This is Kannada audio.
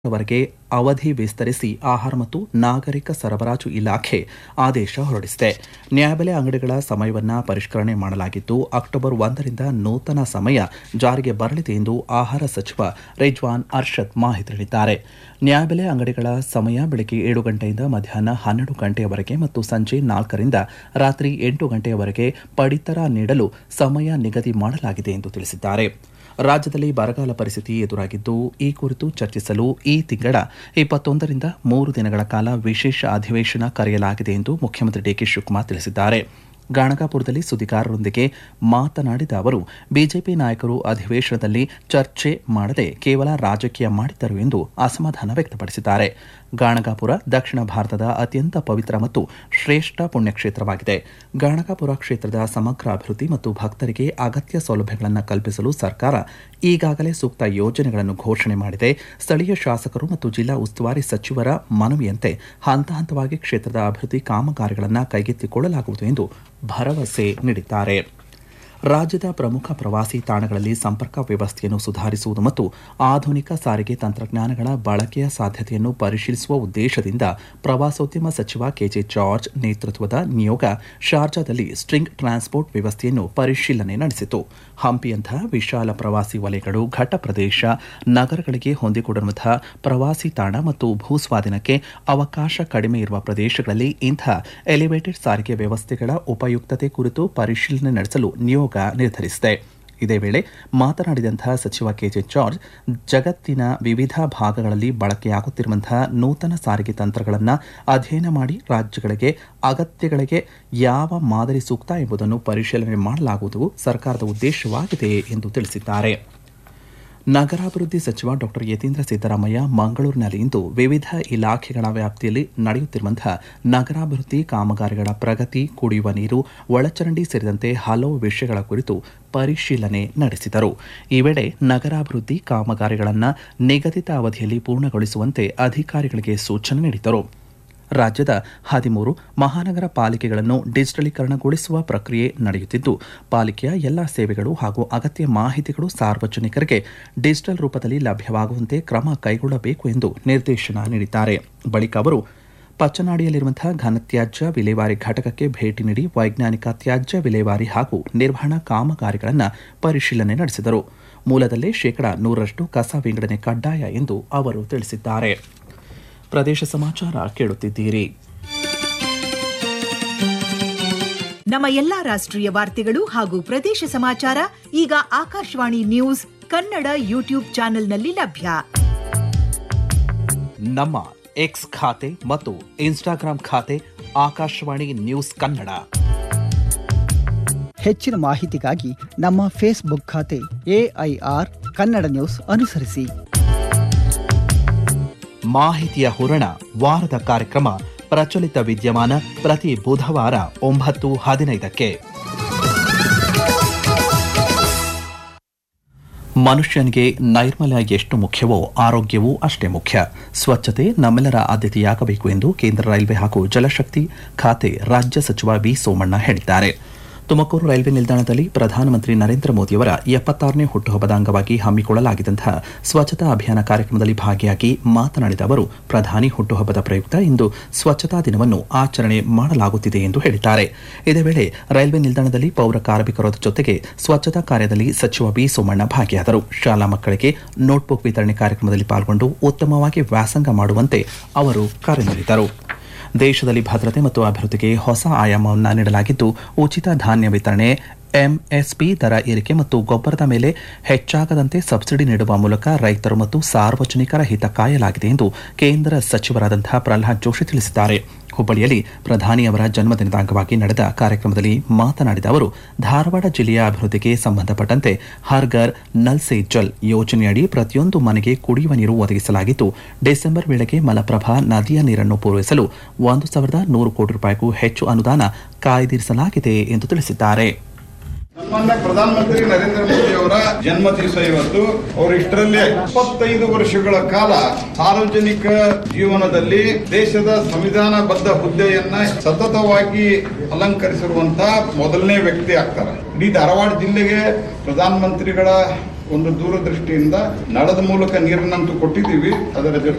ವರೆಗೆ ಅವಧಿ ವಿಸ್ತರಿಸಿ ಆಹಾರ ಮತ್ತು ನಾಗರಿಕ ಸರಬರಾಜು ಇಲಾಖೆ ಆದೇಶ ಹೊರಡಿಸಿದೆ ನ್ಯಾಯಬೆಲೆ ಅಂಗಡಿಗಳ ಸಮಯವನ್ನು ಪರಿಷ್ಕರಣೆ ಮಾಡಲಾಗಿದ್ದು ಅಕ್ಟೋಬರ್ ಒಂದರಿಂದ ನೂತನ ಸಮಯ ಜಾರಿಗೆ ಬರಲಿದೆ ಎಂದು ಆಹಾರ ಸಚಿವ ರಿಜ್ವಾನ್ ಅರ್ಷದ್ ಮಾಹಿತಿ ನೀಡಿದ್ದಾರೆ ನ್ಯಾಯಬೆಲೆ ಅಂಗಡಿಗಳ ಸಮಯ ಬೆಳಗ್ಗೆ ಏಳು ಗಂಟೆಯಿಂದ ಮಧ್ಯಾಹ್ನ ಹನ್ನೆರಡು ಗಂಟೆಯವರೆಗೆ ಮತ್ತು ಸಂಜೆ ನಾಲ್ಕರಿಂದ ರಾತ್ರಿ ಎಂಟು ಗಂಟೆಯವರೆಗೆ ಪಡಿತರ ನೀಡಲು ಸಮಯ ನಿಗದಿ ಮಾಡಲಾಗಿದೆ ಎಂದು ತಿಳಿಸಿದ್ದಾರೆ ರಾಜ್ಯದಲ್ಲಿ ಬರಗಾಲ ಪರಿಸ್ಥಿತಿ ಎದುರಾಗಿದ್ದು ಈ ಕುರಿತು ಚರ್ಚಿಸಲು ಈ ತಿಂಗಳ ಇಪ್ಪತ್ತೊಂದರಿಂದ ಮೂರು ದಿನಗಳ ಕಾಲ ವಿಶೇಷ ಅಧಿವೇಶನ ಕರೆಯಲಾಗಿದೆ ಎಂದು ಮುಖ್ಯಮಂತ್ರಿ ಡಿಕೆ ಶಿವಕುಮಾರ್ ತಿಳಿಸಿದ್ದಾರೆ ಗಾಣಗಾಪುರದಲ್ಲಿ ಸುದ್ದಿಗಾರರೊಂದಿಗೆ ಮಾತನಾಡಿದ ಅವರು ಬಿಜೆಪಿ ನಾಯಕರು ಅಧಿವೇಶನದಲ್ಲಿ ಚರ್ಚೆ ಮಾಡದೆ ಕೇವಲ ರಾಜಕೀಯ ಮಾಡಿದ್ದರು ಎಂದು ಅಸಮಾಧಾನ ವ್ಯಕ್ತಪಡಿಸಿದ್ದಾರೆ ಗಾಣಗಾಪುರ ದಕ್ಷಿಣ ಭಾರತದ ಅತ್ಯಂತ ಪವಿತ್ರ ಮತ್ತು ಶ್ರೇಷ್ಠ ಪುಣ್ಯಕ್ಷೇತ್ರವಾಗಿದೆ ಗಾಣಗಾಪುರ ಕ್ಷೇತ್ರದ ಸಮಗ್ರ ಅಭಿವೃದ್ಧಿ ಮತ್ತು ಭಕ್ತರಿಗೆ ಅಗತ್ಯ ಸೌಲಭ್ಯಗಳನ್ನು ಕಲ್ಪಿಸಲು ಸರ್ಕಾರ ಈಗಾಗಲೇ ಸೂಕ್ತ ಯೋಜನೆಗಳನ್ನು ಘೋಷಣೆ ಮಾಡಿದೆ ಸ್ಥಳೀಯ ಶಾಸಕರು ಮತ್ತು ಜಿಲ್ಲಾ ಉಸ್ತುವಾರಿ ಸಚಿವರ ಮನವಿಯಂತೆ ಹಂತ ಹಂತವಾಗಿ ಕ್ಷೇತ್ರದ ಅಭಿವೃದ್ಧಿ ಕಾಮಗಾರಿಗಳನ್ನು ಕೈಗೆತ್ತಿಕೊಳ್ಳಲಾಗುವುದು ಎಂದು ಭರವಸೆ ನೀಡಿದ್ದಾರೆ ರಾಜ್ಯದ ಪ್ರಮುಖ ಪ್ರವಾಸಿ ತಾಣಗಳಲ್ಲಿ ಸಂಪರ್ಕ ವ್ಯವಸ್ಥೆಯನ್ನು ಸುಧಾರಿಸುವುದು ಮತ್ತು ಆಧುನಿಕ ಸಾರಿಗೆ ತಂತ್ರಜ್ಞಾನಗಳ ಬಳಕೆಯ ಸಾಧ್ಯತೆಯನ್ನು ಪರಿಶೀಲಿಸುವ ಉದ್ದೇಶದಿಂದ ಪ್ರವಾಸೋದ್ಯಮ ಸಚಿವ ಕೆಜೆ ಜಾರ್ಜ್ ನೇತೃತ್ವದ ನಿಯೋಗ ಶಾರ್ಜಾದಲ್ಲಿ ಸ್ಟ್ರಿಂಗ್ ಟ್ರಾನ್ಸ್ಪೋರ್ಟ್ ವ್ಯವಸ್ಥೆಯನ್ನು ಪರಿಶೀಲನೆ ನಡೆಸಿತು ಹಂಪಿಯಂತಹ ವಿಶಾಲ ಪ್ರವಾಸಿ ವಲಯಗಳು ಘಟ್ಟ ಪ್ರದೇಶ ನಗರಗಳಿಗೆ ಹೊಂದಿಕೊಂಡಿರುವಂತಹ ಪ್ರವಾಸಿ ತಾಣ ಮತ್ತು ಭೂಸ್ವಾಧೀನಕ್ಕೆ ಅವಕಾಶ ಕಡಿಮೆ ಇರುವ ಪ್ರದೇಶಗಳಲ್ಲಿ ಇಂಥ ಎಲಿವೇಟೆಡ್ ಸಾರಿಗೆ ವ್ಯವಸ್ಥೆಗಳ ಉಪಯುಕ್ತತೆ ಕುರಿತು ಪರಿಶೀಲನೆ ನಡೆಸಲು ನಿಯೋಗ ನಿರ್ಧರಿಸಿದೆ ಇದೇ ವೇಳೆ ಮಾತನಾಡಿದಂತಹ ಸಚಿವ ಕೆಜೆ ಜಾರ್ಜ್ ಜಗತ್ತಿನ ವಿವಿಧ ಭಾಗಗಳಲ್ಲಿ ಬಳಕೆಯಾಗುತ್ತಿರುವಂತಹ ನೂತನ ಸಾರಿಗೆ ತಂತ್ರಗಳನ್ನು ಅಧ್ಯಯನ ಮಾಡಿ ರಾಜ್ಯಗಳಿಗೆ ಅಗತ್ಯಗಳಿಗೆ ಯಾವ ಮಾದರಿ ಸೂಕ್ತ ಎಂಬುದನ್ನು ಪರಿಶೀಲನೆ ಮಾಡಲಾಗುವುದು ಸರ್ಕಾರದ ಉದ್ದೇಶವಾಗಿದೆ ಎಂದು ತಿಳಿಸಿದ್ದಾರೆ ನಗರಾಭಿವೃದ್ಧಿ ಸಚಿವ ಡಾಕ್ಟರ್ ಯತೀಂದ್ರ ಸಿದ್ದರಾಮಯ್ಯ ಮಂಗಳೂರಿನಲ್ಲಿಂದು ವಿವಿಧ ಇಲಾಖೆಗಳ ವ್ಯಾಪ್ತಿಯಲ್ಲಿ ನಡೆಯುತ್ತಿರುವಂತಹ ನಗರಾಭಿವೃದ್ಧಿ ಕಾಮಗಾರಿಗಳ ಪ್ರಗತಿ ಕುಡಿಯುವ ನೀರು ಒಳಚರಂಡಿ ಸೇರಿದಂತೆ ಹಲವು ವಿಷಯಗಳ ಕುರಿತು ಪರಿಶೀಲನೆ ನಡೆಸಿದರು ಈ ವೇಳೆ ನಗರಾಭಿವೃದ್ಧಿ ಕಾಮಗಾರಿಗಳನ್ನು ನಿಗದಿತ ಅವಧಿಯಲ್ಲಿ ಪೂರ್ಣಗೊಳಿಸುವಂತೆ ಅಧಿಕಾರಿಗಳಿಗೆ ಸೂಚನೆ ನೀಡಿದರು ರಾಜ್ಯದ ಹದಿಮೂರು ಮಹಾನಗರ ಪಾಲಿಕೆಗಳನ್ನು ಡಿಜಿಟಲೀಕರಣಗೊಳಿಸುವ ಪ್ರಕ್ರಿಯೆ ನಡೆಯುತ್ತಿದ್ದು ಪಾಲಿಕೆಯ ಎಲ್ಲ ಸೇವೆಗಳು ಹಾಗೂ ಅಗತ್ಯ ಮಾಹಿತಿಗಳು ಸಾರ್ವಜನಿಕರಿಗೆ ಡಿಜಿಟಲ್ ರೂಪದಲ್ಲಿ ಲಭ್ಯವಾಗುವಂತೆ ಕ್ರಮ ಕೈಗೊಳ್ಳಬೇಕು ಎಂದು ನಿರ್ದೇಶನ ನೀಡಿದ್ದಾರೆ ಬಳಿಕ ಅವರು ಪಚ್ಚನಾಡಿಯಲ್ಲಿರುವಂತಹ ಘನತ್ಯಾಜ್ಯ ವಿಲೇವಾರಿ ಘಟಕಕ್ಕೆ ಭೇಟಿ ನೀಡಿ ವೈಜ್ಞಾನಿಕ ತ್ಯಾಜ್ಯ ವಿಲೇವಾರಿ ಹಾಗೂ ನಿರ್ವಹಣಾ ಕಾಮಗಾರಿಗಳನ್ನು ಪರಿಶೀಲನೆ ನಡೆಸಿದರು ಮೂಲದಲ್ಲೇ ಶೇಕಡಾ ನೂರರಷ್ಟು ಕಸ ವಿಂಗಡಣೆ ಕಡ್ಡಾಯ ಎಂದು ಅವರು ತಿಳಿಸಿದ್ದಾರೆ ಪ್ರದೇಶ ಸಮಾಚಾರ ಕೇಳುತ್ತಿದ್ದೀರಿ ನಮ್ಮ ಎಲ್ಲಾ ರಾಷ್ಟ್ರೀಯ ವಾರ್ತೆಗಳು ಹಾಗೂ ಪ್ರದೇಶ ಸಮಾಚಾರ ಈಗ ಆಕಾಶವಾಣಿ ನ್ಯೂಸ್ ಕನ್ನಡ ಯೂಟ್ಯೂಬ್ ಚಾನೆಲ್ನಲ್ಲಿ ಲಭ್ಯ ನಮ್ಮ ಎಕ್ಸ್ ಖಾತೆ ಮತ್ತು ಇನ್ಸ್ಟಾಗ್ರಾಂ ಖಾತೆ ಆಕಾಶವಾಣಿ ನ್ಯೂಸ್ ಕನ್ನಡ ಹೆಚ್ಚಿನ ಮಾಹಿತಿಗಾಗಿ ನಮ್ಮ ಫೇಸ್ಬುಕ್ ಖಾತೆ ಎಐಆರ್ ಕನ್ನಡ ನ್ಯೂಸ್ ಅನುಸರಿಸಿ ಮಾಹಿತಿಯ ಹೂರಣ ವಾರದ ಕಾರ್ಯಕ್ರಮ ಪ್ರಚಲಿತ ವಿದ್ಯಮಾನ ಪ್ರತಿ ಬುಧವಾರ ಒಂಬತ್ತು ಹದಿನೈದಕ್ಕೆ ಮನುಷ್ಯನಿಗೆ ನೈರ್ಮಲ್ಯ ಎಷ್ಟು ಮುಖ್ಯವೋ ಆರೋಗ್ಯವೂ ಅಷ್ಟೇ ಮುಖ್ಯ ಸ್ವಚ್ಛತೆ ನಮ್ಮೆಲ್ಲರ ಆದ್ಯತೆಯಾಗಬೇಕು ಎಂದು ಕೇಂದ್ರ ರೈಲ್ವೆ ಹಾಗೂ ಜಲಶಕ್ತಿ ಖಾತೆ ರಾಜ್ಯ ಸಚಿವ ವಿ ಸೋಮಣ್ಣ ಹೇಳಿದ್ದಾರೆ ತುಮಕೂರು ರೈಲ್ವೆ ನಿಲ್ದಾಣದಲ್ಲಿ ಪ್ರಧಾನಮಂತ್ರಿ ನರೇಂದ್ರ ಮೋದಿಯವರ ಎಪ್ಪತ್ತಾರನೇ ಹುಟ್ಟುಹಬ್ಬದ ಅಂಗವಾಗಿ ಹಮ್ಮಿಕೊಳ್ಳಲಾಗಿದ್ದಂತಹ ಸ್ವಚ್ಛತಾ ಅಭಿಯಾನ ಕಾರ್ಯಕ್ರಮದಲ್ಲಿ ಭಾಗಿಯಾಗಿ ಮಾತನಾಡಿದ ಅವರು ಪ್ರಧಾನಿ ಹುಟ್ಟುಹಬ್ಬದ ಪ್ರಯುಕ್ತ ಇಂದು ಸ್ವಚ್ಛತಾ ದಿನವನ್ನು ಆಚರಣೆ ಮಾಡಲಾಗುತ್ತಿದೆ ಎಂದು ಹೇಳಿದ್ದಾರೆ ಇದೇ ವೇಳೆ ರೈಲ್ವೆ ನಿಲ್ದಾಣದಲ್ಲಿ ಪೌರ ಕಾರ್ಮಿಕರ ಜೊತೆಗೆ ಸ್ವಚ್ಛತಾ ಕಾರ್ಯದಲ್ಲಿ ಸಚಿವ ವಿ ಸೋಮಣ್ಣ ಭಾಗಿಯಾದರು ಶಾಲಾ ಮಕ್ಕಳಿಗೆ ನೋಟ್ಬುಕ್ ವಿತರಣೆ ಕಾರ್ಯಕ್ರಮದಲ್ಲಿ ಪಾಲ್ಗೊಂಡು ಉತ್ತಮವಾಗಿ ವ್ಯಾಸಂಗ ಮಾಡುವಂತೆ ಅವರು ಕರೆ ನೀಡಿದರು ದೇಶದಲ್ಲಿ ಭದ್ರತೆ ಮತ್ತು ಅಭಿವೃದ್ಧಿಗೆ ಹೊಸ ಆಯಾಮವನ್ನು ನೀಡಲಾಗಿದ್ದು ಉಚಿತ ಧಾನ್ಯ ವಿತರಣೆ ಎಂಎಸ್ಪಿ ದರ ಏರಿಕೆ ಮತ್ತು ಗೊಬ್ಬರದ ಮೇಲೆ ಹೆಚ್ಚಾಗದಂತೆ ಸಬ್ಸಿಡಿ ನೀಡುವ ಮೂಲಕ ರೈತರು ಮತ್ತು ಸಾರ್ವಜನಿಕರ ಹಿತ ಕಾಯಲಾಗಿದೆ ಎಂದು ಕೇಂದ್ರ ಸಚಿವರಾದಂತಹ ಪ್ರಹ್ಲಾದ್ ಜೋಶಿ ತಿಳಿಸಿದ್ದಾರೆ ಹುಬ್ಬಳ್ಳಿಯಲ್ಲಿ ಪ್ರಧಾನಿಯವರ ಜನ್ಮದಿನದ ಅಂಗವಾಗಿ ನಡೆದ ಕಾರ್ಯಕ್ರಮದಲ್ಲಿ ಮಾತನಾಡಿದ ಅವರು ಧಾರವಾಡ ಜಿಲ್ಲೆಯ ಅಭಿವೃದ್ಧಿಗೆ ಸಂಬಂಧಪಟ್ಟಂತೆ ಹರ್ಗರ್ ನಲ್ ಸೆ ಜಲ್ ಯೋಜನೆಯಡಿ ಪ್ರತಿಯೊಂದು ಮನೆಗೆ ಕುಡಿಯುವ ನೀರು ಒದಗಿಸಲಾಗಿದ್ದು ಡಿಸೆಂಬರ್ ವೇಳೆಗೆ ಮಲಪ್ರಭಾ ನದಿಯ ನೀರನ್ನು ಪೂರೈಸಲು ಒಂದು ಸಾವಿರದ ನೂರು ಕೋಟಿ ರೂಪಾಯಿಗೂ ಹೆಚ್ಚು ಅನುದಾನ ಕಾಯ್ದಿರಿಸಲಾಗಿದೆ ಎಂದು ತಿಳಿಸಿದ್ದಾರೆ ಸನ್ಮಾನ್ಯ ಪ್ರಧಾನಮಂತ್ರಿ ನರೇಂದ್ರ ಮೋದಿ ಅವರ ಜನ್ಮ ದಿವಸ ಇವತ್ತು ಅವರು ಇಷ್ಟರಲ್ಲೇ ಇಪ್ಪತ್ತೈದು ವರ್ಷಗಳ ಕಾಲ ಸಾರ್ವಜನಿಕ ಜೀವನದಲ್ಲಿ ದೇಶದ ಸಂವಿಧಾನಬದ್ಧ ಹುದ್ದೆಯನ್ನ ಸತತವಾಗಿ ಅಲಂಕರಿಸಿರುವಂತ ಮೊದಲನೇ ವ್ಯಕ್ತಿ ಆಗ್ತಾರೆ ಇಡೀ ಧಾರವಾಡ ಜಿಲ್ಲೆಗೆ ಪ್ರಧಾನಮಂತ್ರಿಗಳ ಒಂದು ದೂರದೃಷ್ಟಿಯಿಂದ ನಳದ ಮೂಲಕ ನೀರನ್ನಂತೂ ಕೊಟ್ಟಿದ್ದೀವಿ ಅದರ ಜೊತೆ